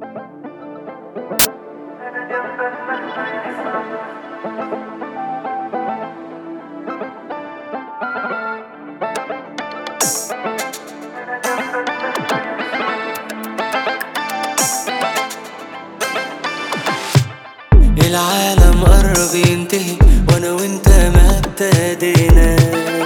العالم قرب ينتهي وانا وانت ما ابتديناش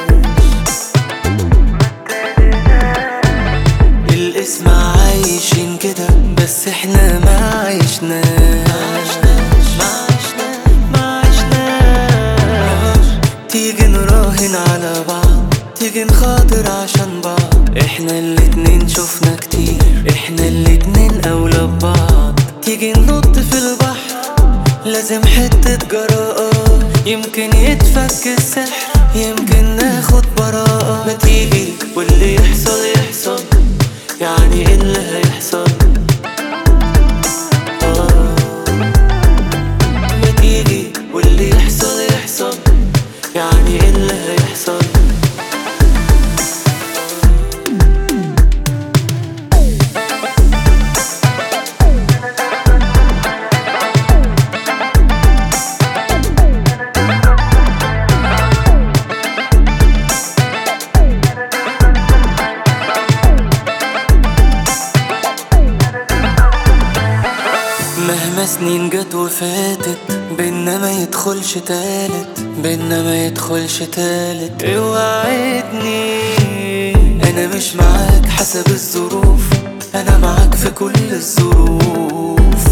الاسم عايشين كده بس احنا ما عشناش ما عشناش ما عشناش تيجي نراهن على بعض تيجي نخاطر عشان بعض احنا الاتنين شفنا كتير احنا الاتنين اولى ببعض تيجي ننط في البحر لازم حتة جراءة يمكن يتفك السحر يمكن ناخد براءة ما تيجي واللي يحصل يحصل يعني ايه اللي هيحصل آه. ما تيجي واللي يحصل يحصل يعني ايه اللي هيحصل مهما سنين جت وفاتت بينا ما يدخلش تالت بينا ما يدخلش تالت اوعدني انا مش معاك حسب الظروف انا معاك في كل الظروف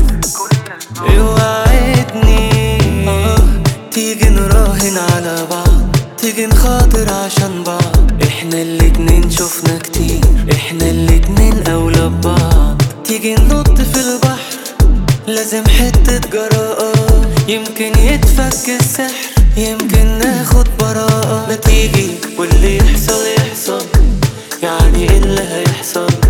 اوعدني آه، تيجي نراهن على بعض تيجي نخاطر عشان بعض احنا الاتنين شفنا كتير احنا الاتنين اولى ببعض تيجي ننط في البحر لازم حتة جراءة يمكن يتفك السحر يمكن ناخد براءة ما تيجي واللي يحصل يحصل يعني ايه اللي هيحصل